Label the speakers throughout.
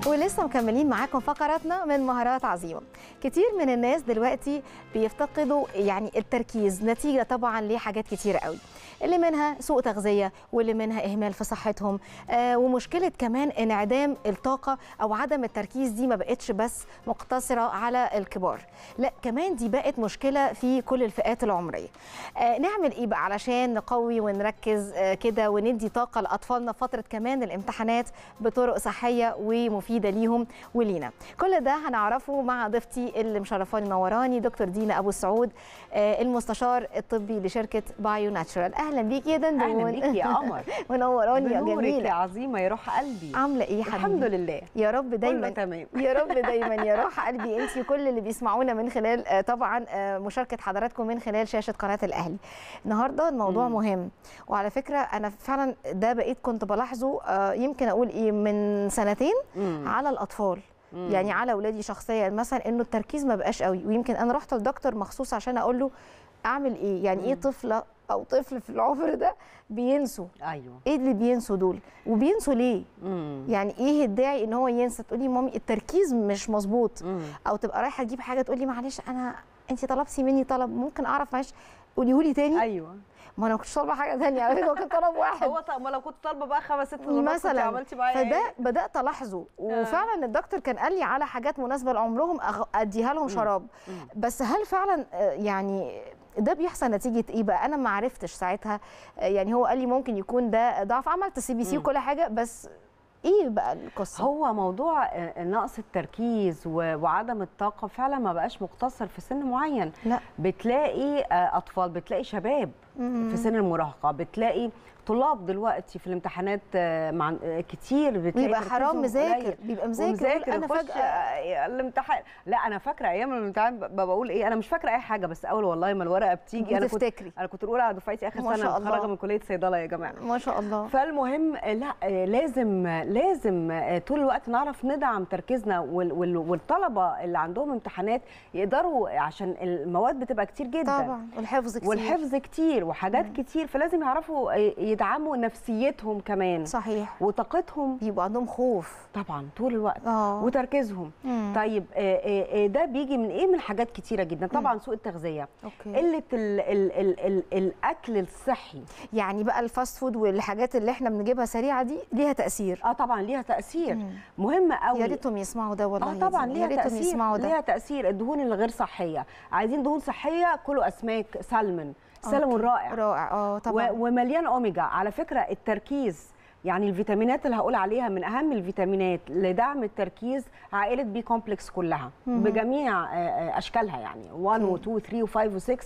Speaker 1: ولسه مكملين معاكم فقراتنا من مهارات عظيمه كتير من الناس دلوقتي بيفتقدوا يعني التركيز نتيجه طبعا لحاجات كتيره قوي اللي منها سوء تغذيه واللي منها اهمال في صحتهم آه ومشكله كمان انعدام الطاقه او عدم التركيز دي ما بقتش بس مقتصره على الكبار لا كمان دي بقت مشكله في كل الفئات العمريه آه نعمل ايه بقى علشان نقوي ونركز آه كده وندي طاقه لاطفالنا في فتره كمان الامتحانات بطرق صحيه ومفيده ليهم ولينا كل ده هنعرفه مع ضيفتي اللي مشرفاني نوراني دكتور دينا ابو السعود آه المستشار الطبي لشركه بايو ناتشورال اهلا بيكي يا دندون
Speaker 2: اهلا بيكي يا قمر
Speaker 1: منوراني يا
Speaker 2: بنورك يا
Speaker 1: جميله
Speaker 2: عظيمه يا روح قلبي
Speaker 1: عامله ايه يا حبيبي
Speaker 2: الحمد لله
Speaker 1: يا رب دايما
Speaker 2: كله تمام
Speaker 1: يا رب دايما يا روح قلبي انت وكل اللي بيسمعونا من خلال آه، طبعا آه، مشاركه حضراتكم من خلال شاشه قناه الاهلي النهارده الموضوع
Speaker 2: مم.
Speaker 1: مهم وعلى فكره انا فعلا ده بقيت كنت بلاحظه آه، يمكن اقول ايه من سنتين
Speaker 2: مم.
Speaker 1: على الاطفال
Speaker 2: مم.
Speaker 1: يعني على اولادي شخصيا مثلا انه التركيز ما بقاش قوي ويمكن انا رحت للدكتور مخصوص عشان اقول له اعمل ايه يعني ايه
Speaker 2: مم.
Speaker 1: طفله او طفل في العمر ده بينسوا
Speaker 2: ايوه
Speaker 1: ايه اللي بينسوا دول وبينسوا ليه
Speaker 2: مم.
Speaker 1: يعني ايه الداعي ان هو ينسى تقولي مامي التركيز مش مظبوط
Speaker 2: مم.
Speaker 1: او تبقى رايحه تجيب حاجه تقولي معلش انا انت طلبتي مني طلب ممكن اعرف معلش قوليه لي تاني
Speaker 2: ايوه
Speaker 1: ما انا ما كنتش طالبه حاجه تانية على فكره كنت طلب واحد
Speaker 2: هو طب ما لو كنت طالبه بقى خمس ست طلبات كنت
Speaker 1: مثلا
Speaker 2: عملتي معايا
Speaker 1: فده
Speaker 2: إيه؟
Speaker 1: بدات الاحظه وفعلا الدكتور كان قال لي على حاجات مناسبه لعمرهم أغ- اديها لهم شراب
Speaker 2: مم.
Speaker 1: بس هل فعلا آه، يعني ده بيحصل نتيجه ايه بقى انا ما عرفتش ساعتها آه، يعني هو قال لي ممكن يكون ده ضعف عملت سي بي سي
Speaker 2: مم.
Speaker 1: وكل حاجه بس ايه بقى القصه
Speaker 2: هو موضوع آه، نقص التركيز و- وعدم الطاقه فعلا ما بقاش مقتصر في سن معين
Speaker 1: لا
Speaker 2: بتلاقي آه، اطفال بتلاقي شباب
Speaker 1: مم.
Speaker 2: في سن المراهقه بتلاقي طلاب دلوقتي في الامتحانات آه، مع آه، كتير بتلاقي
Speaker 1: بيبقى حرام
Speaker 2: تركيزهم
Speaker 1: مذاكر
Speaker 2: قليل.
Speaker 1: بيبقى مذاكر
Speaker 2: ومذاكر
Speaker 1: يقول انا
Speaker 2: يخش
Speaker 1: فجاه
Speaker 2: آه، الامتحان لا انا فاكره ايام الامتحان ب- بقول ايه انا مش فاكره اي حاجه بس اول والله ما الورقه بتيجي انا كنت
Speaker 1: بتفتكري
Speaker 2: انا كنت الاولى على دفعتي اخر
Speaker 1: ما
Speaker 2: سنه
Speaker 1: شاء الله.
Speaker 2: متخرجه من كليه صيدله يا جماعه
Speaker 1: ما شاء الله
Speaker 2: فالمهم آه، لا آه، لازم آه، لازم آه، طول الوقت نعرف ندعم تركيزنا وال- وال- والطلبه اللي عندهم امتحانات يقدروا عشان المواد بتبقى كتير جدا
Speaker 1: طبعا والحفظ كتير
Speaker 2: والحفظ كتير وحاجات كتير فلازم يعرفوا آه، يدعموا نفسيتهم كمان
Speaker 1: صحيح
Speaker 2: وطاقتهم
Speaker 1: بيبقى عندهم خوف
Speaker 2: طبعا طول الوقت
Speaker 1: اه
Speaker 2: وتركيزهم
Speaker 1: مم.
Speaker 2: طيب آه، آه، آه، ده بيجي من ايه من حاجات كتيره جدا طبعا سوء التغذيه
Speaker 1: اوكي
Speaker 2: قله ال ال ال ال الاكل الصحي
Speaker 1: يعني بقى الفاست فود والحاجات اللي احنا بنجيبها سريعه دي ليها تاثير
Speaker 2: اه طبعا ليها تاثير
Speaker 1: مم.
Speaker 2: مهم قوي
Speaker 1: يا ريتهم يسمعوا ده والله
Speaker 2: اه
Speaker 1: يا
Speaker 2: طبعا
Speaker 1: زينب.
Speaker 2: ليها
Speaker 1: يا ريتهم
Speaker 2: تاثير
Speaker 1: يسمعوا ده
Speaker 2: ليها تاثير الدهون الغير صحيه عايزين دهون صحيه كلوا اسماك سلمون سلمون
Speaker 1: أوكي.
Speaker 2: رائع
Speaker 1: رائع اه طبعا
Speaker 2: و- ومليان اوميجا على فكره التركيز يعني الفيتامينات اللي هقول عليها من اهم الفيتامينات لدعم التركيز عائله بي كومبلكس كلها
Speaker 1: مهم.
Speaker 2: بجميع آه، آه، اشكالها يعني 1
Speaker 1: أوكي.
Speaker 2: و2 و3 و5 و6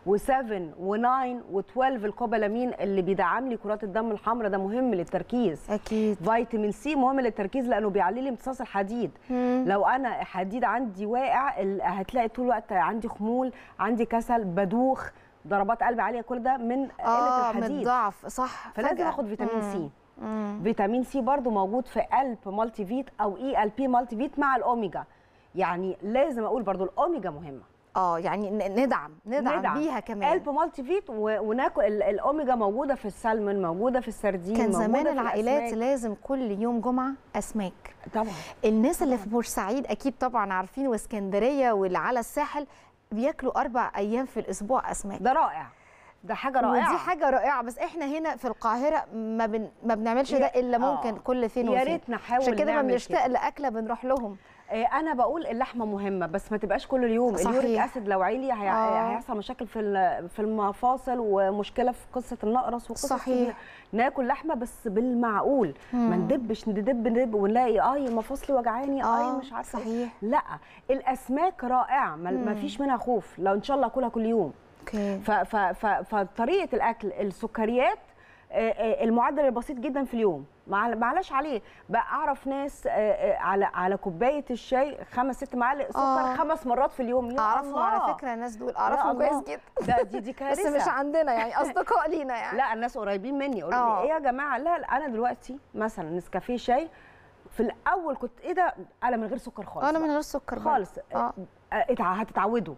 Speaker 2: و7 و9 و12 الكوبالامين اللي بيدعم لي كرات الدم الحمراء ده مهم للتركيز
Speaker 1: اكيد
Speaker 2: فيتامين سي مهم للتركيز لانه بيعلي لي امتصاص الحديد
Speaker 1: مم.
Speaker 2: لو انا حديد عندي واقع ال- هتلاقي طول الوقت عندي خمول عندي كسل بدوخ ضربات قلب عاليه كل ده من قله
Speaker 1: اه من
Speaker 2: الحديد
Speaker 1: الضعف صح
Speaker 2: فلازم
Speaker 1: فجأة.
Speaker 2: اخد فيتامين
Speaker 1: مم.
Speaker 2: سي
Speaker 1: مم.
Speaker 2: فيتامين سي برضو موجود في قلب مالتي فيت او اي ال بي مالتي فيت مع الاوميجا يعني لازم اقول برضو الاوميجا مهمه
Speaker 1: اه يعني ن- ندعم ندعم,
Speaker 2: ندعم.
Speaker 1: بيها كمان
Speaker 2: قلب مالتي فيت و- وناكل ال- الاوميجا موجوده في السلمون موجوده في السردين
Speaker 1: كان
Speaker 2: موجودة
Speaker 1: زمان
Speaker 2: في
Speaker 1: العائلات
Speaker 2: الأسماك.
Speaker 1: لازم كل يوم جمعه اسماك
Speaker 2: طبعا
Speaker 1: الناس اللي في بورسعيد اكيد طبعا عارفين واسكندريه واللي على الساحل بياكلوا اربع ايام في الاسبوع اسماك
Speaker 2: ده رائع ده حاجه رائعه
Speaker 1: ودي حاجه رائعه بس احنا هنا في القاهره ما, بن... ما بنعملش ده
Speaker 2: يا-
Speaker 1: الا ممكن
Speaker 2: آه.
Speaker 1: كل فين
Speaker 2: يا
Speaker 1: وفين
Speaker 2: ريت نحاول
Speaker 1: عشان كده ما
Speaker 2: نعمل
Speaker 1: بنشتاق
Speaker 2: كده.
Speaker 1: لاكله بنروح لهم
Speaker 2: آه، انا بقول اللحمه مهمه بس ما تبقاش كل اليوم
Speaker 1: صحيح.
Speaker 2: اليوريك اسيد لو عالي هي...
Speaker 1: آه.
Speaker 2: هيحصل مشاكل في ال- في المفاصل ومشكله في قصه النقرس وقصص
Speaker 1: صحيح.
Speaker 2: كبيرة. ناكل لحمه بس بالمعقول ما ندبش ندب ندب ونلاقي اه مفاصلي وجعاني اه
Speaker 1: اه
Speaker 2: مش عارفه إيه.
Speaker 1: صحيح
Speaker 2: لا الاسماك رائعه ما ما فيش منها خوف لو ان شاء الله اكلها كل يوم
Speaker 1: اوكي
Speaker 2: ف... ف... ف... فطريقه الاكل السكريات آه، آه، المعدل البسيط جدا في اليوم مع- معلش عليه بقى اعرف ناس آه، آه، على على كوبايه الشاي خمس ست معالق سكر
Speaker 1: آه.
Speaker 2: خمس مرات في اليوم يا
Speaker 1: اعرفهم
Speaker 2: الله.
Speaker 1: على فكره الناس دول
Speaker 2: يا
Speaker 1: اعرفهم
Speaker 2: الله.
Speaker 1: كويس جدا
Speaker 2: ده دي دي
Speaker 1: بس
Speaker 2: كارثه
Speaker 1: مش عندنا يعني اصدقاء لينا يعني
Speaker 2: لا الناس قريبين مني يقولوا
Speaker 1: آه.
Speaker 2: لي ايه يا جماعه لا, لا انا دلوقتي مثلا نسكافيه شاي في الاول كنت ايه ده انا من غير سكر خالص
Speaker 1: انا
Speaker 2: بقى.
Speaker 1: من غير سكر برضه.
Speaker 2: خالص
Speaker 1: اه
Speaker 2: آه، اتع- هتتعودوا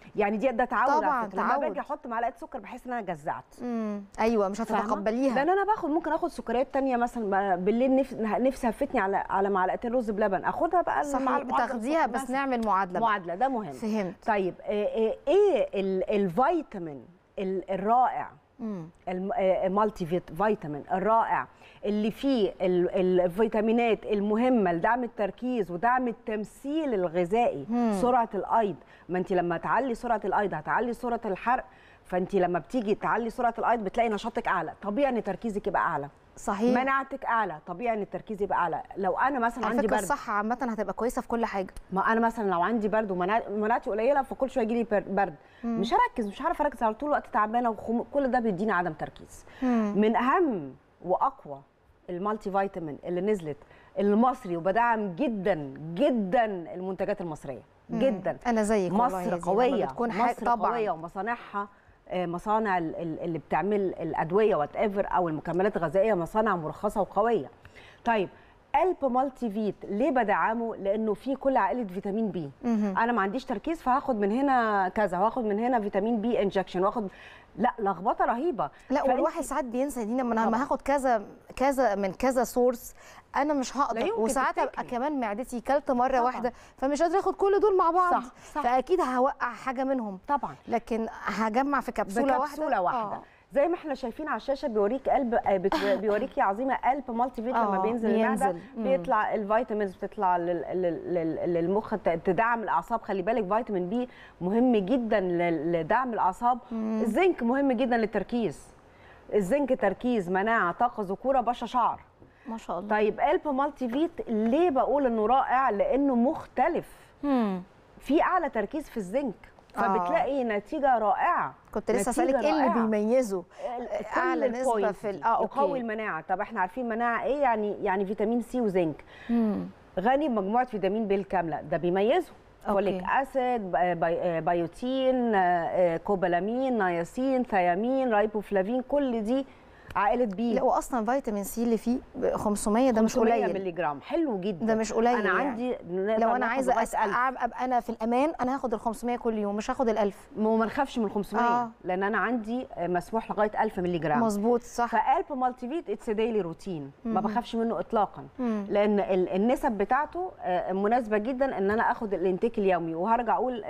Speaker 2: يعني دي ده تعود
Speaker 1: طبعاً،
Speaker 2: على فكرة. لما
Speaker 1: تعود.
Speaker 2: باجي احط معلقه سكر بحس ان انا جزعت
Speaker 1: امم ايوه مش
Speaker 2: فاهمة؟
Speaker 1: هتتقبليها
Speaker 2: لان انا باخد ممكن اخد سكريات تانية مثلا ب- بالليل نف... نفسي هفتني على على معلقتين رز بلبن اخدها بقى
Speaker 1: صحيح
Speaker 2: مع المعادلة
Speaker 1: بتاخديها
Speaker 2: الصبح
Speaker 1: بس نعمل معادله بقى.
Speaker 2: معادله ده مهم
Speaker 1: فهمت
Speaker 2: طيب آه، آه، ايه ال- الفيتامين ال- الرائع
Speaker 1: امم
Speaker 2: الم- آه، المالتي فيت- فيتامين الرائع اللي فيه ال- الفيتامينات المهمه لدعم التركيز ودعم التمثيل الغذائي
Speaker 1: مم.
Speaker 2: سرعه الايض ما انت لما تعلي سرعه الايض هتعلي سرعه الحرق فانت لما بتيجي تعلي سرعه الايض بتلاقي نشاطك اعلى طبيعي ان تركيزك يبقى اعلى
Speaker 1: صحيح
Speaker 2: مناعتك اعلى طبيعي ان التركيز يبقى اعلى لو انا مثلا
Speaker 1: على
Speaker 2: عندي
Speaker 1: فكره
Speaker 2: برد
Speaker 1: الصحه عامه هتبقى كويسه في كل حاجه
Speaker 2: ما انا مثلا لو عندي برد ومناع- ومناعتي قليله فكل شويه يجي لي برد مش هركز مش هعرف اركز على طول الوقت تعبانه وخم... كل ده بيديني عدم تركيز
Speaker 1: مم.
Speaker 2: من اهم واقوى المالتي فيتامين اللي نزلت المصري وبدعم جدا جدا المنتجات المصريه جدا
Speaker 1: انا زيك والله يا
Speaker 2: مصر
Speaker 1: زينب، لما
Speaker 2: قويه
Speaker 1: بتكون حاجة
Speaker 2: مصر
Speaker 1: طبعا
Speaker 2: قويه ومصانعها آه، مصانع ال- ال- اللي بتعمل الادويه وات ايفر او المكملات الغذائيه مصانع مرخصه وقويه طيب قلب مالتي فيت ليه بدعمه لانه فيه كل عائله فيتامين بي
Speaker 1: مهم.
Speaker 2: انا ما عنديش تركيز فهاخد من هنا كذا وهاخد من هنا فيتامين بي انجكشن واخد لا لخبطه رهيبه
Speaker 1: لا
Speaker 2: فأنت-
Speaker 1: والواحد ساعات بينسى يا دينا ما انا
Speaker 2: طبعاً.
Speaker 1: لما هاخد كذا كذا من كذا سورس انا مش
Speaker 2: لا
Speaker 1: هقدر
Speaker 2: يمكن
Speaker 1: وساعات ابقى
Speaker 2: تفتكري.
Speaker 1: كمان معدتي كلت مره
Speaker 2: طبعاً.
Speaker 1: واحده فمش قادره اخد كل دول مع بعض
Speaker 2: صح، صح.
Speaker 1: فاكيد هوقع حاجه منهم
Speaker 2: طبعا
Speaker 1: لكن هجمع في كبسوله واحده
Speaker 2: بكبسوله واحده
Speaker 1: آه.
Speaker 2: زي ما احنا شايفين على الشاشه بيوريك قلب آه، بت- بيوريك يا عظيمه قلب مالتي فيت لما
Speaker 1: آه،
Speaker 2: بينزل المعده
Speaker 1: بينزل. مم.
Speaker 2: بيطلع الفيتامينز بتطلع لل- لل- لل- للمخ ت- تدعم الاعصاب خلي بالك فيتامين بي مهم جدا لل- لدعم الاعصاب الزنك مهم جدا للتركيز الزنك تركيز مناعه طاقه ذكوره بشره شعر
Speaker 1: ما شاء الله
Speaker 2: طيب قلب مالتي فيت ليه بقول انه رائع لانه مختلف
Speaker 1: مم.
Speaker 2: في اعلى تركيز في الزنك
Speaker 1: آه.
Speaker 2: فبتلاقي نتيجه رائعه
Speaker 1: كنت لسه
Speaker 2: نتيجة
Speaker 1: اسالك ايه اللي
Speaker 2: رائعة.
Speaker 1: بيميزه
Speaker 2: كل
Speaker 1: اعلى نسبه
Speaker 2: البوينتس
Speaker 1: في ال-
Speaker 2: دي
Speaker 1: اه
Speaker 2: يقوي
Speaker 1: اوكي
Speaker 2: المناعه طب احنا عارفين مناعه ايه يعني يعني فيتامين سي وزنك
Speaker 1: مم.
Speaker 2: غني بمجموعه فيتامين بي الكامله ده بيميزه
Speaker 1: أوكي.
Speaker 2: فوليك اسيد باي- باي- بايوتين آه، آه، كوبالامين نياسين ثيامين رايبوفلافين كل دي عائله بي
Speaker 1: لا واصلا فيتامين سي اللي فيه ب 500 ده مش
Speaker 2: 500
Speaker 1: قليل
Speaker 2: مللي جرام حلو جدا
Speaker 1: ده مش قليل
Speaker 2: انا
Speaker 1: يعني.
Speaker 2: عندي نقدر
Speaker 1: لو انا
Speaker 2: ناخد
Speaker 1: عايزه
Speaker 2: لغاية
Speaker 1: أس...
Speaker 2: 1000.
Speaker 1: ابقى انا في الامان انا هاخد ال 500 كل يوم مش هاخد ال 1000
Speaker 2: وما نخافش من 500
Speaker 1: آه.
Speaker 2: لان انا عندي آه، مسموح لغايه 1000 مللي جرام
Speaker 1: مظبوط صح
Speaker 2: فقلب مالتي فيت اتس ديلي روتين ما بخافش منه اطلاقا
Speaker 1: مم.
Speaker 2: لان ال- النسب بتاعته آه، مناسبه جدا ان انا اخد الانتيك اليومي وهرجع اقول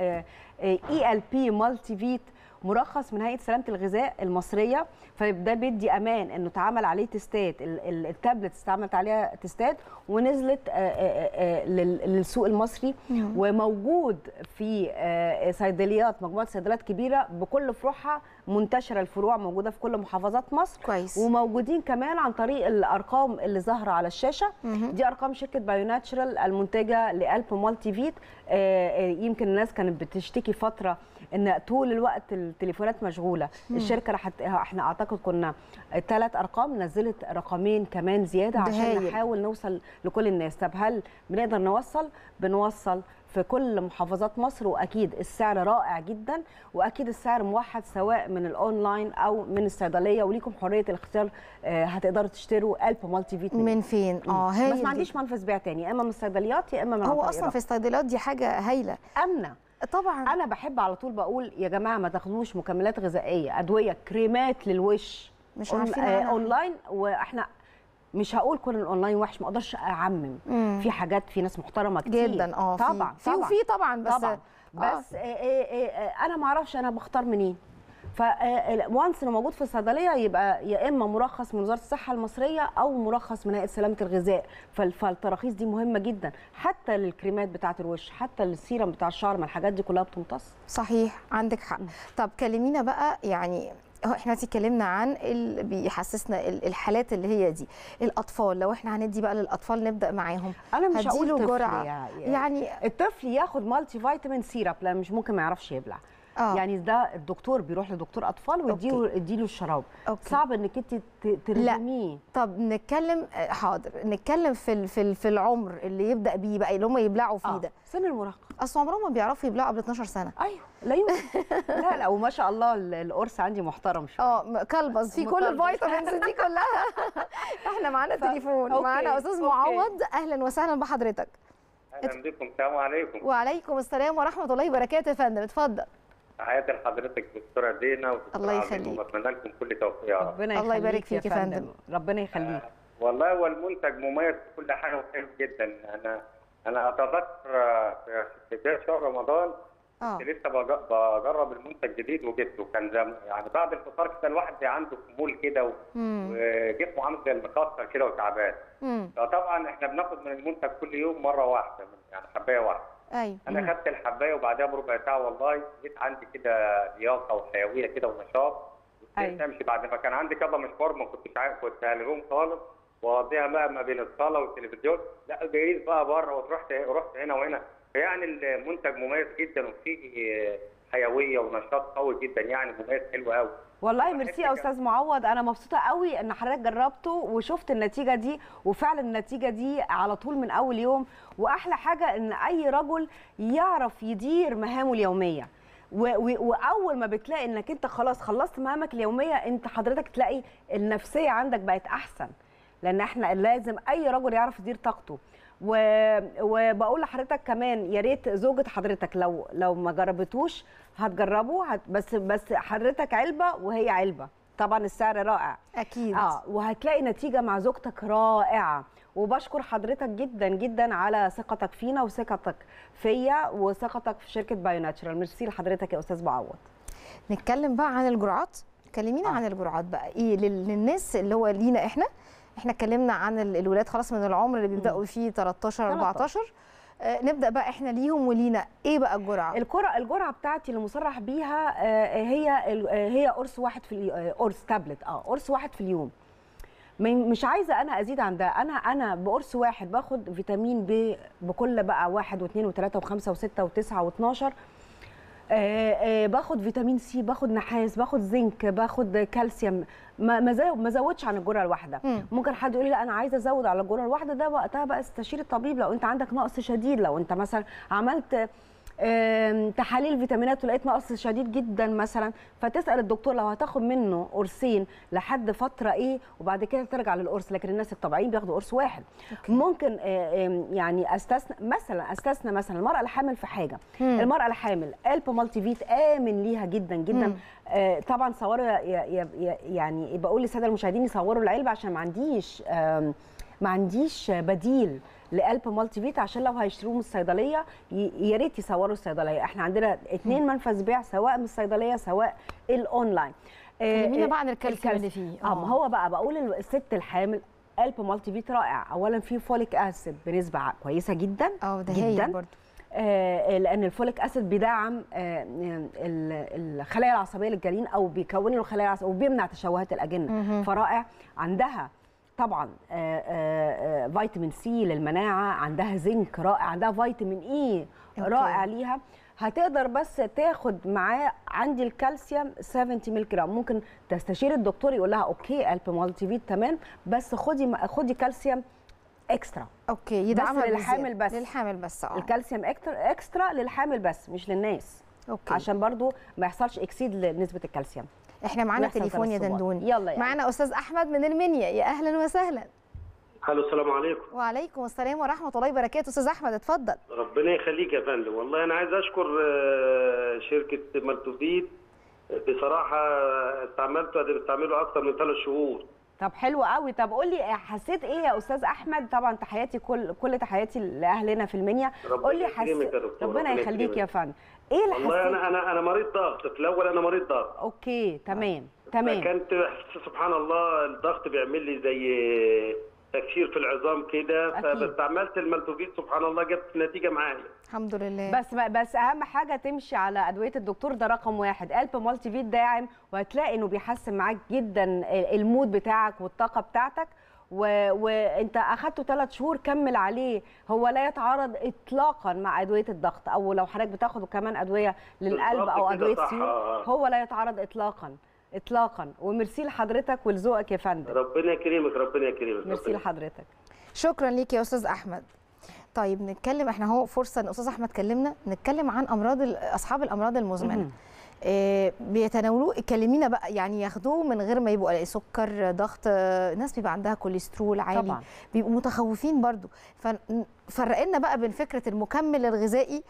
Speaker 2: اي ال بي مالتي فيت مرخص من هيئه سلامه الغذاء المصريه فده بيدي امان انه اتعمل عليه تيستات ال- ال- التابلتس اتعملت عليها تيستات ونزلت آه، آه، آه، لل- للسوق المصري
Speaker 1: مم.
Speaker 2: وموجود في آه، صيدليات مجموعه صيدليات كبيره بكل فروعها منتشره الفروع موجوده في كل محافظات مصر
Speaker 1: كويس
Speaker 2: وموجودين كمان عن طريق الارقام اللي ظاهره على الشاشه
Speaker 1: مهم.
Speaker 2: دي ارقام شركه بايو ناتشرال المنتجه لقلب مالتي فيت آه، آه، يمكن الناس كانت بتشتكي فتره ان طول الوقت التليفونات مشغوله الشركه راح احنا اعتقد كنا ثلاث ارقام نزلت رقمين كمان زياده
Speaker 1: ده
Speaker 2: عشان
Speaker 1: هايل.
Speaker 2: نحاول نوصل لكل الناس طب هل بنقدر نوصل بنوصل في كل محافظات مصر واكيد السعر رائع جدا واكيد السعر موحد سواء من الاونلاين او من الصيدليه وليكم حريه الاختيار آه، هتقدروا تشتروا قلب مالتي فيت
Speaker 1: من فين اه
Speaker 2: بس
Speaker 1: هايل
Speaker 2: ما عنديش منفذ بيع تاني يا اما من الصيدليات يا اما من
Speaker 1: هو
Speaker 2: عن طريق
Speaker 1: اصلا في الصيدليات دي حاجه هايله
Speaker 2: امنه
Speaker 1: طبعا
Speaker 2: انا بحب على طول بقول يا جماعه ما تاخدوش مكملات غذائيه ادويه كريمات للوش
Speaker 1: مش
Speaker 2: أون-
Speaker 1: عارفين
Speaker 2: آه،
Speaker 1: عنها.
Speaker 2: اونلاين واحنا مش هقول كل الاونلاين وحش ما اقدرش اعمم
Speaker 1: مم.
Speaker 2: في حاجات في ناس محترمه كتير
Speaker 1: جدا اه في-
Speaker 2: طبعا
Speaker 1: في وفي طبعا بس
Speaker 2: طبعا بس آه. آه آه انا ما اعرفش انا بختار منين فوانس انه موجود في الصيدليه يبقى يا اما مرخص من وزاره الصحه المصريه او مرخص من هيئه سلامه الغذاء فال- فالتراخيص دي مهمه جدا حتى للكريمات بتاعه الوش حتى للسيرم بتاع الشعر ما الحاجات دي كلها بتمتص
Speaker 1: صحيح عندك حق طب كلمينا بقى يعني هو احنا دلوقتي اتكلمنا عن اللي بيحسسنا ال- الحالات اللي هي دي الاطفال لو احنا هندي بقى للاطفال نبدا معاهم
Speaker 2: انا مش هقول
Speaker 1: هديله
Speaker 2: طفل
Speaker 1: جرعه
Speaker 2: يعني,
Speaker 1: يعني
Speaker 2: الطفل ياخد مالتي فيتامين سيرب لا مش ممكن ما يعرفش يبلع
Speaker 1: اه
Speaker 2: يعني ده الدكتور بيروح لدكتور اطفال ويديله يديله الشراب
Speaker 1: أوكي.
Speaker 2: صعب انك انت ت- ترجميه
Speaker 1: طب نتكلم آه، حاضر نتكلم في ال- في ال- في العمر اللي يبدا بيه بقى اللي هم يبلعوا فيه
Speaker 2: آه،
Speaker 1: ده
Speaker 2: سن المراهقه
Speaker 1: اصل عمرهم ما بيعرفوا يبلعوا قبل 12 سنه
Speaker 2: ايوه لا يمكن لا لا وما شاء الله ال- القرص عندي محترم شويه
Speaker 1: اه م- كلبز في كل
Speaker 2: مكلبز.
Speaker 1: الفيتامينز دي كلها احنا معانا تليفون
Speaker 2: أوكي،
Speaker 1: معانا استاذ
Speaker 2: أوكي.
Speaker 1: معوض اهلا وسهلا بحضرتك
Speaker 3: اهلا بكم السلام عليكم
Speaker 1: وعليكم السلام ورحمه الله وبركاته يا فندم اتفضل
Speaker 3: تحياتي لحضرتك دكتوره دينا ودكتوره
Speaker 1: الله
Speaker 3: عظيم
Speaker 1: يخليك.
Speaker 3: وبتمنى لكم كل توفيق يا رب
Speaker 2: ربنا
Speaker 1: الله يبارك
Speaker 2: يخليك
Speaker 1: فيك يا فندم.
Speaker 2: ربنا يخليك
Speaker 3: والله هو المنتج مميز في كل حاجه وحلو جدا انا انا اتذكر آه، في بدايه شهر رمضان
Speaker 1: اه
Speaker 3: كنت لسه بج- بجرب المنتج جديد وجبته كان زم... يعني بعد الفطار كده الواحد عنده خمول كده و-
Speaker 1: امم
Speaker 3: وجسمه عامل زي المكسر كده وتعبان
Speaker 1: امم
Speaker 3: فطبعا احنا بناخد من المنتج كل يوم مره واحده يعني حبايه واحده
Speaker 1: ايوه
Speaker 3: انا خدت الحبايه وبعدها بربع ساعه والله لقيت عندي كده لياقه وحيويه كده ونشاط وابتديت
Speaker 2: أيوة.
Speaker 3: امشي بعد ما كان عندي كذا مشوار ما كنتش عارف كنت هلغوم خالص واقضيها بقى ما بين الصاله والتلفزيون لا جايز بقى بره ورحت رحت هنا وهنا فيعني المنتج مميز جدا وفيه حيويه ونشاط قوي جدا يعني مميز حلو قوي
Speaker 2: والله ميرسي يا استاذ معوض انا مبسوطه قوي ان حضرتك جربته وشفت النتيجه دي وفعلا النتيجه دي على طول من اول يوم واحلى حاجه ان اي رجل يعرف يدير مهامه اليوميه و- و- واول ما بتلاقي انك انت خلاص خلصت مهامك اليوميه انت حضرتك تلاقي النفسيه عندك بقت احسن لان احنا لازم اي رجل يعرف يدير طاقته و... وبقول لحضرتك كمان يا ريت زوجة حضرتك لو لو ما جربتوش هتجربه هت... بس بس حضرتك علبه وهي علبه طبعا السعر رائع
Speaker 1: اكيد
Speaker 2: اه وهتلاقي نتيجه مع زوجتك رائعه وبشكر حضرتك جدا جدا على ثقتك فينا وثقتك فيا وثقتك في شركه بايو ناتشرال ميرسي لحضرتك يا استاذ معوض
Speaker 1: نتكلم بقى عن الجرعات كلمينا
Speaker 2: آه.
Speaker 1: عن الجرعات بقى ايه لل- للناس اللي هو لينا احنا احنا اتكلمنا عن ال- الولاد خلاص من العمر اللي بيبداوا فيه 13 14 آه نبدا بقى احنا ليهم ولينا ايه بقى الجرعه
Speaker 2: الجرعه الجرعه بتاعتي اللي مصرح بيها آه، هي ال- آه، هي قرص واحد في اليو- آه، قرص تابلت اه قرص واحد في اليوم ما- مش عايزه انا ازيد عن ده انا انا بقرص واحد باخد فيتامين ب بكل بقى واحد واثنين وثلاثه وخمسه وسته وتسعه و12 آه، آه، باخد فيتامين سي باخد نحاس باخد زنك باخد كالسيوم ما ما زو- ما زودش عن الجرعه الواحده
Speaker 1: مم.
Speaker 2: ممكن حد يقول لي لا انا عايزه ازود على الجرعه الواحده ده وقتها بقى استشير الطبيب لو انت عندك نقص شديد لو انت مثلا عملت آم، تحاليل فيتامينات ولقيت نقص شديد جدا مثلا فتسال الدكتور لو هتاخد منه قرصين لحد فتره ايه وبعد كده ترجع للقرص لكن الناس الطبيعيين بياخدوا قرص واحد
Speaker 1: أوكي.
Speaker 2: ممكن آه، آم، يعني استثنى مثلا استثنى مثلا المراه الحامل في حاجه
Speaker 1: مم.
Speaker 2: المراه الحامل الب مالتي فيت امن ليها جدا جدا
Speaker 1: مم.
Speaker 2: آه، طبعا صوروا يا- يا- يا- يعني بقول للساده المشاهدين يصوروا العلبه عشان ما عنديش آم، ما عنديش بديل لقلب مالتي فيت عشان لو هيشتروه من الصيدليه ي- يا ريت يصوروا الصيدليه احنا عندنا اتنين منفذ بيع سواء من الصيدليه سواء الاونلاين آه،
Speaker 1: كلمينا
Speaker 2: آه،
Speaker 1: بقى عن الكالسيوم اللي فيه
Speaker 2: اه ما هو بقى بقول الست الحامل قلب مالتي فيت رائع اولا فيه فوليك اسيد بنسبه ع- كويسه جدا
Speaker 1: اه ده
Speaker 2: جدا
Speaker 1: هايل برضه
Speaker 2: آه، لان الفوليك اسيد بيدعم آه، ال- الخلايا العصبيه للجنين او بيكون له الخلايا العصبيه وبيمنع تشوهات الاجنه
Speaker 1: مهم.
Speaker 2: فرائع عندها طبعا آه، آه، آه، فيتامين سي للمناعه عندها زنك رائع عندها فيتامين اي
Speaker 1: أوكي.
Speaker 2: رائع ليها هتقدر بس تاخد معاه عندي الكالسيوم 70 مللي جرام ممكن تستشير الدكتور يقول لها اوكي قلب مالتي فيت تمام بس خدي خدي كالسيوم اكسترا
Speaker 1: اوكي يدعمها
Speaker 2: للحامل
Speaker 1: بزيادة.
Speaker 2: بس.
Speaker 1: للحامل بس اه
Speaker 2: الكالسيوم اكتر اكسترا للحامل بس مش للناس
Speaker 1: اوكي
Speaker 2: عشان برضو ما يحصلش اكسيد لنسبه الكالسيوم
Speaker 1: احنا معانا
Speaker 2: ويحصل
Speaker 1: تليفون يا
Speaker 2: ترسبات.
Speaker 1: دندون
Speaker 2: يلا يعني.
Speaker 1: معانا استاذ احمد من المنيا يا اهلا وسهلا
Speaker 4: الو السلام عليكم
Speaker 1: وعليكم السلام ورحمه الله وبركاته استاذ احمد اتفضل
Speaker 4: ربنا يخليك يا فندم والله انا عايز اشكر آه، شركه مالتوفيت بصراحه استعملته أنا بستعمله اكتر من ثلاث شهور
Speaker 2: طب حلو قوي طب قول لي حسيت ايه يا استاذ احمد طبعا تحياتي كل كل تحياتي لاهلنا في المنيا
Speaker 4: ربنا
Speaker 2: قول لي
Speaker 4: يكرمك يا دكتور،
Speaker 2: ربنا
Speaker 4: ربنا
Speaker 2: يخليك
Speaker 4: يكرمك.
Speaker 2: يا فندم ايه اللي
Speaker 4: والله
Speaker 2: حسيت
Speaker 4: انا انا انا مريض ضغط في الاول انا مريض ضغط
Speaker 2: اوكي تمام تمام
Speaker 4: فكانت سبحان الله الضغط بيعمل لي زي تكسير في العظام كده
Speaker 2: أكيد.
Speaker 4: فاستعملت المالتوفيت سبحان الله جبت نتيجه معايا
Speaker 1: الحمد لله
Speaker 2: بس بس اهم حاجه تمشي على ادويه الدكتور ده رقم واحد قلب مالتي فيت داعم وهتلاقي انه بيحسن معاك جدا المود بتاعك والطاقه بتاعتك و... وانت اخدته ثلاث شهور كمل عليه هو لا يتعارض اطلاقا مع ادويه الضغط او لو حضرتك بتاخد كمان ادويه للقلب
Speaker 4: بالظبط
Speaker 2: او
Speaker 4: كده
Speaker 2: ادويه
Speaker 4: صح،
Speaker 2: سيول
Speaker 4: آه.
Speaker 2: هو لا يتعارض اطلاقا اطلاقا وميرسي لحضرتك ولذوقك يا فندم
Speaker 4: ربنا يكرمك ربنا يكرمك
Speaker 2: ميرسي
Speaker 4: ربنا
Speaker 2: لحضرتك
Speaker 1: شكرا ليك يا استاذ احمد طيب نتكلم احنا اهو فرصه ان استاذ احمد كلمنا نتكلم عن امراض ال- اصحاب الامراض المزمنه
Speaker 2: مهم.
Speaker 1: آه، بيتناولوه كلمينا بقى يعني ياخدوه من غير ما يبقوا على سكر ضغط آه، ناس بيبقى عندها كوليسترول عالي
Speaker 2: طبعا
Speaker 1: بيبقوا متخوفين برضو فرق لنا بقى بين فكره المكمل الغذائي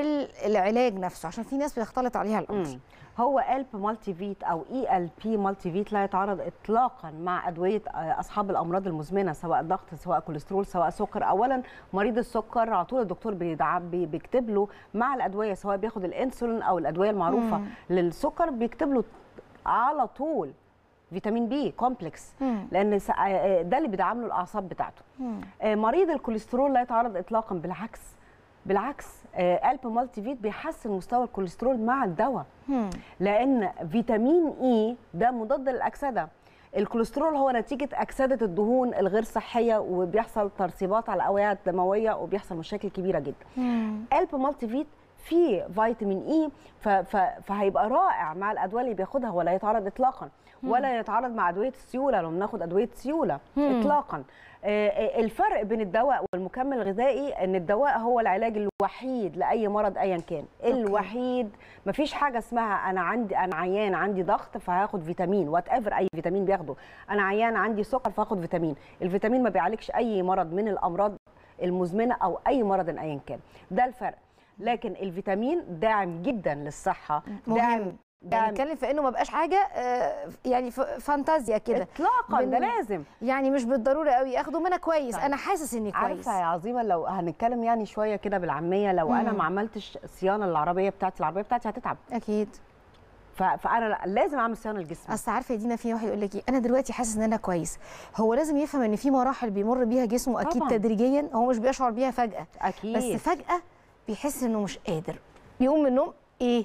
Speaker 1: والعلاج نفسه عشان في ناس بيختلط عليها الامر
Speaker 2: مم. هو الب مالتي فيت او اي ال بي مالتي فيت لا يتعارض اطلاقا مع ادويه آه، اصحاب الامراض المزمنه سواء ضغط سواء كوليسترول سواء سكر اولا مريض السكر على طول الدكتور بيدعم بي- بيكتب له مع الادويه سواء بياخد الانسولين او الادويه المعروفه
Speaker 1: مم.
Speaker 2: للسكر بيكتب له على طول فيتامين بي كومبلكس
Speaker 1: مم.
Speaker 2: لان س- آه، ده اللي بيدعم له الاعصاب بتاعته
Speaker 1: مم.
Speaker 2: آه، مريض الكوليسترول لا يتعرض اطلاقا بالعكس بالعكس آه، الب مالتي فيت بيحسن مستوى الكوليسترول مع الدواء
Speaker 1: مم.
Speaker 2: لان فيتامين اي ده مضاد للاكسده الكوليسترول هو نتيجه اكسده الدهون الغير صحيه وبيحصل ترسيبات على الاوعيه الدمويه وبيحصل مشاكل كبيره جدا
Speaker 1: مم.
Speaker 2: الب مالتي فيت فيه فيتامين اي ف- ف- فهيبقى رائع مع الادويه اللي بياخدها ولا يتعارض اطلاقا ولا يتعارض مع ادويه السيوله لو بناخد ادويه سيوله
Speaker 1: مم.
Speaker 2: اطلاقا آه، آه، الفرق بين الدواء والمكمل الغذائي ان الدواء هو العلاج الوحيد لاي مرض ايا كان الوحيد مفيش حاجه اسمها انا عندي انا عيان عندي ضغط فهاخد فيتامين وات ايفر اي فيتامين بياخده انا عيان عندي سكر فهاخد فيتامين الفيتامين ما بيعالجش اي مرض من الامراض المزمنه او اي مرض ايا كان ده الفرق لكن الفيتامين داعم جدا للصحه داعم
Speaker 1: مهم يعني
Speaker 2: داعم
Speaker 1: نتكلم في انه ما بقاش حاجه آه، يعني ف- فانتازيا كده
Speaker 2: اطلاقا ده
Speaker 1: بن-
Speaker 2: لازم
Speaker 1: يعني مش بالضروره قوي اخده منها كويس
Speaker 2: طيب.
Speaker 1: انا حاسس اني كويس
Speaker 2: عارفه يا عظيمه لو هنتكلم يعني شويه كده بالعاميه لو انا
Speaker 1: مم.
Speaker 2: ما عملتش صيانه للعربيه بتاعتي العربيه بتاعتي هتتعب
Speaker 1: اكيد
Speaker 2: ف- فانا لا- لازم اعمل صيانه لجسمي
Speaker 1: اصل عارفه يا دينا في واحد يقول لك ايه انا دلوقتي حاسس ان انا كويس هو لازم يفهم ان في مراحل بيمر بيها جسمه اكيد
Speaker 2: طبعاً.
Speaker 1: تدريجيا هو مش بيشعر بيها فجاه
Speaker 2: اكيد
Speaker 1: بس فجاه بيحس انه مش قادر يقوم من النوم ايه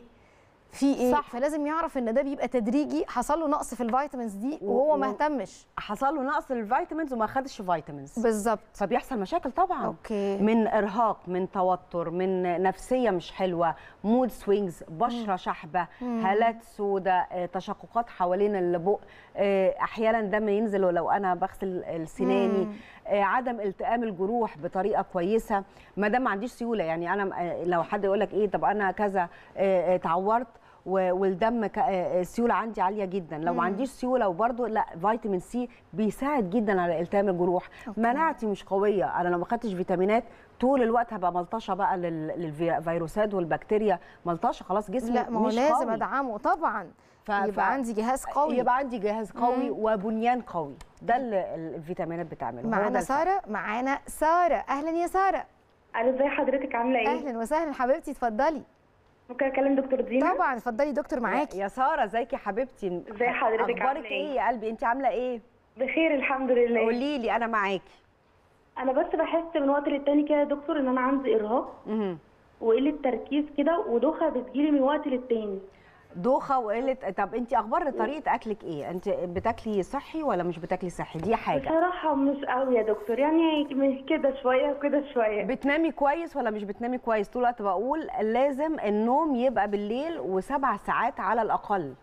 Speaker 1: في ايه
Speaker 2: صح.
Speaker 1: فلازم يعرف ان ده بيبقى تدريجي حصل له نقص في الفيتامينز دي وهو
Speaker 2: و-
Speaker 1: ما اهتمش
Speaker 2: حصل له نقص للفيتامينز وما خدش فيتامينز
Speaker 1: بالظبط
Speaker 2: فبيحصل مشاكل طبعا
Speaker 1: اوكي
Speaker 2: من ارهاق من توتر من نفسيه مش حلوه مود سوينجز بشره شحبه هالات سوداء آه، تشققات حوالين البق آه، احيانا دم ينزل لو انا بغسل السناني
Speaker 1: مم.
Speaker 2: آه، عدم التئام الجروح بطريقه كويسه ما دام ما عنديش سيوله يعني انا آه، لو حد يقول لك ايه طب انا كذا آه، آه، اتعورت و- والدم ك- آه، السيوله عندي عاليه جدا لو ما عنديش سيوله وبرده لا فيتامين سي بيساعد جدا على التئام الجروح
Speaker 1: أوكي.
Speaker 2: مناعتي مش قويه انا لو ما خدتش فيتامينات طول الوقت هبقى ملطشه بقى لل- للفيروسات والبكتيريا ملطشه خلاص جسمي
Speaker 1: لا ما هو
Speaker 2: مش
Speaker 1: لازم
Speaker 2: قوي.
Speaker 1: ادعمه طبعا
Speaker 2: ف-
Speaker 1: يبقى
Speaker 2: ف-
Speaker 1: عندي جهاز قوي
Speaker 2: يبقى عندي جهاز قوي وبنيان قوي ده اللي ال- الفيتامينات بتعمله هو ده
Speaker 1: معانا
Speaker 2: الفرق.
Speaker 1: ساره معانا ساره اهلا يا ساره
Speaker 5: الو ازي حضرتك عامله ايه؟
Speaker 1: اهلا وسهلا حبيبتي اتفضلي
Speaker 5: ممكن اكلم دكتور دينا؟
Speaker 1: طبعا اتفضلي دكتور معاكي
Speaker 2: يا ساره ازيك يا حبيبتي
Speaker 5: ازي حضرتك
Speaker 2: اخبارك
Speaker 5: عاملة
Speaker 2: ايه
Speaker 5: ايه؟
Speaker 2: يا قلبي انت عامله ايه
Speaker 5: بخير الحمد لله
Speaker 2: قولي لي انا معاكي
Speaker 5: انا بس بحس من وقت للتاني كده يا دكتور ان انا عندي ارهاق
Speaker 2: مهم.
Speaker 5: وقله تركيز كده ودوخه بتجيلي من وقت للتاني
Speaker 2: دوخه وقله طب انت اخبار طريقه اكلك ايه انت بتاكلي صحي ولا مش بتاكلي صحي دي حاجه
Speaker 5: بصراحه مش قوي يا دكتور يعني من كده شويه وكده شويه
Speaker 2: بتنامي كويس ولا مش بتنامي كويس طول الوقت بقول لازم النوم يبقى بالليل وسبع ساعات على الاقل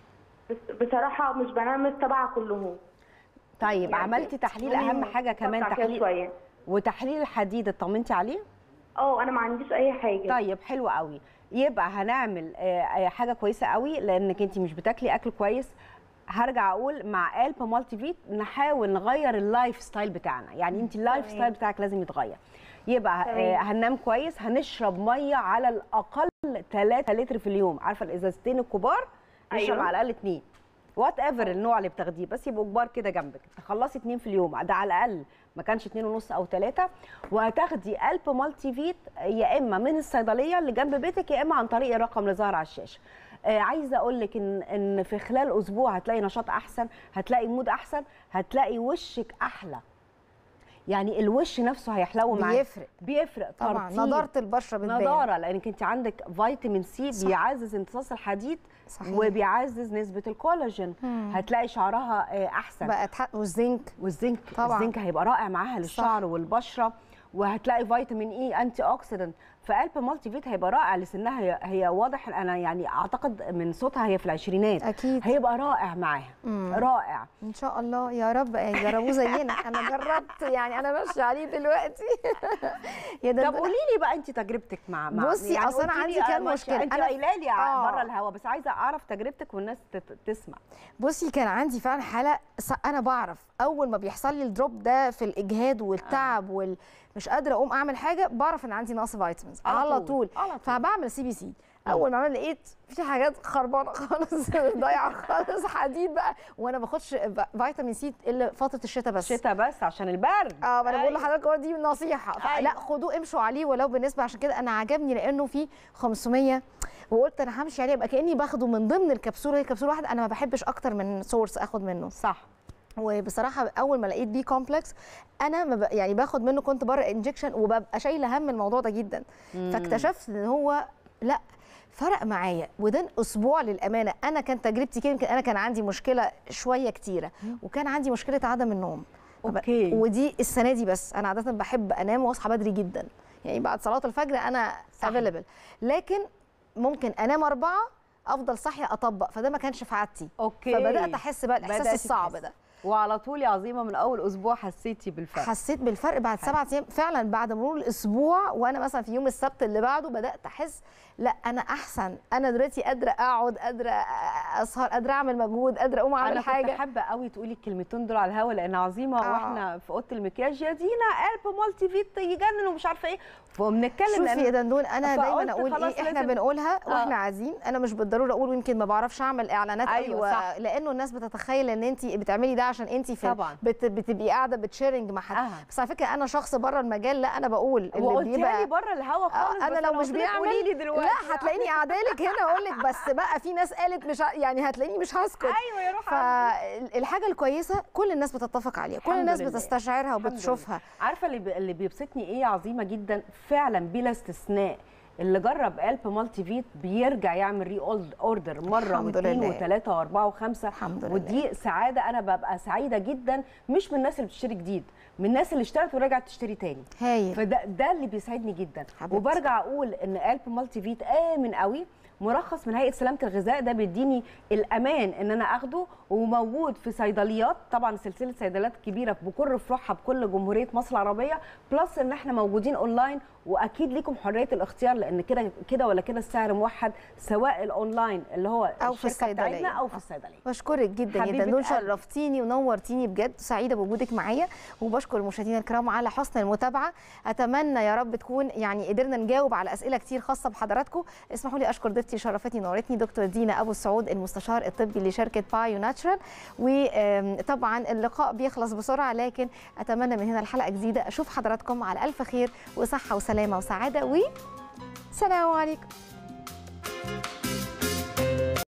Speaker 5: بس بصراحه مش بنام السبعه كلهم
Speaker 2: طيب
Speaker 5: يعني
Speaker 2: عملتي تحليل
Speaker 5: يعني
Speaker 2: اهم حاجه كمان
Speaker 5: بقطع فيها
Speaker 2: تحليل
Speaker 5: شويه
Speaker 2: وتحليل الحديد اطمنتي عليه
Speaker 5: اه انا ما عنديش اي حاجه
Speaker 2: طيب حلو قوي يبقى هنعمل آه، آه، حاجه كويسه قوي لانك انت مش بتاكلي اكل كويس هرجع اقول مع الب مالتي فيت نحاول نغير اللايف ستايل بتاعنا يعني انت اللايف
Speaker 5: تمام.
Speaker 2: ستايل بتاعك لازم يتغير يبقى
Speaker 5: تمام.
Speaker 2: آه، هننام كويس هنشرب ميه على الاقل 3 لتر في اليوم عارفه الازازتين الكبار نشرب
Speaker 5: أيوة.
Speaker 2: على الاقل 2 وات ايفر النوع اللي بتاخديه بس يبقوا كبار كده جنبك تخلصي اتنين في اليوم ده على الاقل ما كانش اتنين ونص او ثلاثه وهتاخدي الب مالتي فيت يا اما من الصيدليه اللي جنب بيتك يا اما عن طريق الرقم اللي ظاهر على الشاشه آه عايزه اقول لك ان ان في خلال اسبوع هتلاقي نشاط احسن هتلاقي مود احسن هتلاقي وشك احلى يعني الوش نفسه هيحلو معاك
Speaker 1: بيفرق
Speaker 2: بيفرق
Speaker 1: طبعا
Speaker 2: ترطيب.
Speaker 1: نضاره البشره بتبان
Speaker 2: نضاره لانك انت عندك فيتامين سي
Speaker 1: صح.
Speaker 2: بيعزز امتصاص الحديد
Speaker 1: صحيح.
Speaker 2: وبيعزز نسبه الكولاجين هتلاقي شعرها آه، احسن
Speaker 1: بقى تحق والزنك
Speaker 2: والزنك
Speaker 1: طبعاً.
Speaker 2: الزنك هيبقى رائع معاها للشعر والبشره وهتلاقي فيتامين اي انتي اوكسيدنت فقلب مالتي فيت هيبقى رائع لسنها هي, هي واضح انا يعني اعتقد من صوتها هي في العشرينات
Speaker 1: أكيد.
Speaker 2: هيبقى رائع معاها رائع
Speaker 1: ان شاء الله يا رب يجربوه زينا انا جربت يعني انا ماشيه عليه دلوقتي يا ده
Speaker 2: طب قولي لي بقى انت تجربتك مع مع
Speaker 1: بصي، أصل أنا
Speaker 2: قلتي
Speaker 1: عندي
Speaker 2: لي
Speaker 1: كام
Speaker 2: ماشي،
Speaker 1: مشكلة.
Speaker 2: انت
Speaker 1: أنا-
Speaker 2: قايله لي
Speaker 1: آه.
Speaker 2: بره الهوا بس عايزه اعرف تجربتك والناس تت- تسمع
Speaker 1: بصي كان عندي فعلا حاله ص- انا بعرف اول ما بيحصل لي الدروب ده في الاجهاد والتعب وال مش مش قادره اقوم اعمل حاجه بعرف ان عندي نقص فيتامينز
Speaker 2: على
Speaker 1: على
Speaker 2: طول،
Speaker 1: طول
Speaker 2: على طول.
Speaker 1: فبعمل سي بي سي اول ما عملت لقيت في حاجات خربانه خالص ضايعه خالص حديد بقى وانا ما باخدش فيتامين سي الا فتره الشتاء بس
Speaker 2: شتاء بس عشان البرد
Speaker 1: اه ما انا بقول
Speaker 2: أيوة.
Speaker 1: لحضرتك هو دي نصيحه
Speaker 2: أيوة.
Speaker 1: لا خدوه امشوا عليه ولو بالنسبه عشان كده انا عجبني لانه في 500 وقلت انا همشي عليه يبقى كاني باخده من ضمن الكبسوله هي كبسوله واحده انا ما بحبش اكتر من سورس اخد منه
Speaker 2: صح
Speaker 1: وبصراحه اول ما لقيت بي كومبلكس انا ما ب... يعني باخد منه كنت بره انجكشن وببقى شايله هم الموضوع ده جدا فاكتشفت ان هو لا فرق معايا وده اسبوع للامانه انا كان تجربتي كده يمكن انا كان عندي مشكله شويه كتيره وكان عندي مشكله عدم النوم
Speaker 2: أوكي.
Speaker 1: ودي السنه دي بس انا عاده بحب انام واصحى بدري جدا يعني بعد صلاه الفجر انا
Speaker 2: صح.
Speaker 1: افيلبل لكن ممكن انام اربعه افضل صاحيه اطبق فده ما كانش في عادتي
Speaker 2: اوكي
Speaker 1: فبدات احس بقى الاحساس
Speaker 2: بدأتي
Speaker 1: الصعب
Speaker 2: تحسي.
Speaker 1: ده
Speaker 2: وعلى طول يا عظيمه من اول اسبوع حسيتي بالفرق
Speaker 1: حسيت بالفرق بعد سبعة ايام فعلا بعد مرور الاسبوع وانا مثلا في يوم السبت اللي بعده بدات احس لا انا احسن انا دلوقتي قادره اقعد قادره اسهر قادره اعمل مجهود قادره اقوم اعمل
Speaker 2: انا كنت
Speaker 1: حاجه
Speaker 2: حابه قوي تقولي الكلمتين دول على الهوا لان عظيمه
Speaker 1: آه.
Speaker 2: واحنا في اوضه المكياج يا دينا قلب مالتي فيت يجنن ومش عارفه ايه وبنتكلم
Speaker 1: شوفي
Speaker 2: لأن-
Speaker 1: يا دندون انا
Speaker 2: فقلت
Speaker 1: دايما اقول
Speaker 2: خلاص
Speaker 1: ايه احنا
Speaker 2: لازم-
Speaker 1: بنقولها
Speaker 2: آه.
Speaker 1: واحنا عايزين انا مش بالضروره اقول ويمكن ما بعرفش اعمل اعلانات
Speaker 2: أيوة، صح.
Speaker 1: لانه الناس بتتخيل ان انت بتعملي ده عشان انت في
Speaker 2: طبعاً.
Speaker 1: بت بتبقي قاعده بتشيرنج مع حد
Speaker 2: آه.
Speaker 1: بس على فكره انا شخص بره المجال لا انا بقول اللي
Speaker 2: وقلتيها
Speaker 1: بيبقى
Speaker 2: لي بره الهوا خالص
Speaker 1: آه، انا
Speaker 2: بس
Speaker 1: لو مش
Speaker 2: قلت لك
Speaker 1: بيعمل
Speaker 2: قولي لي دلوقتي
Speaker 1: لا هتلاقيني قاعده لك هنا اقول لك بس بقى في ناس قالت مش ه- يعني هتلاقيني مش هسكت
Speaker 2: ايوه يا روح قلبي.
Speaker 1: فالحاجه الكويسه كل الناس بتتفق عليها كل
Speaker 2: الحمد
Speaker 1: الناس
Speaker 2: لله.
Speaker 1: بتستشعرها
Speaker 2: الحمد
Speaker 1: وبتشوفها
Speaker 2: عارفه اللي بي- اللي بيبسطني ايه عظيمه جدا فعلا بلا استثناء اللي جرب قلب مالتي فيت بيرجع يعمل ري اوردر مره
Speaker 1: الحمد
Speaker 2: واثنين
Speaker 1: لله.
Speaker 2: وثلاثه واربعه وخمسه
Speaker 1: الحمد لله.
Speaker 2: ودي سعاده انا ببقى سعيده جدا مش من الناس اللي بتشتري جديد من الناس اللي اشترت ورجعت تشتري تاني
Speaker 1: هايل
Speaker 2: فده ده اللي بيسعدني جدا
Speaker 1: حبيبتي.
Speaker 2: وبرجع اقول ان قلب مالتي فيت امن قوي مرخص من هيئه سلامه الغذاء ده بيديني الامان ان انا اخده وموجود في صيدليات طبعا سلسله صيدليات كبيره بكل فروعها بكل جمهوريه مصر العربيه بلس ان احنا موجودين اونلاين واكيد ليكم حريه الاختيار لان كده كده ولا كده السعر موحد سواء الاونلاين اللي هو
Speaker 1: أو في
Speaker 2: الشركة بتاعتنا
Speaker 1: الصيدلية.
Speaker 2: او في الصيدليه
Speaker 1: بشكرك جدا
Speaker 2: حبيبة
Speaker 1: جدا دول
Speaker 2: قلبي.
Speaker 1: شرفتيني ونورتيني بجد سعيده بوجودك معايا وبشكر المشاهدين الكرام على حسن المتابعه اتمنى يا رب تكون يعني قدرنا نجاوب على اسئله كتير خاصه بحضراتكم اسمحوا لي اشكر ضيفتي شرفتني نورتني دكتور دينا ابو السعود المستشار الطبي لشركه بايو ناتشرال وطبعا اللقاء بيخلص بسرعه لكن اتمنى من هنا الحلقه جديده اشوف حضراتكم على الف خير وصحه وسلامه وسعاده و سلام عليكم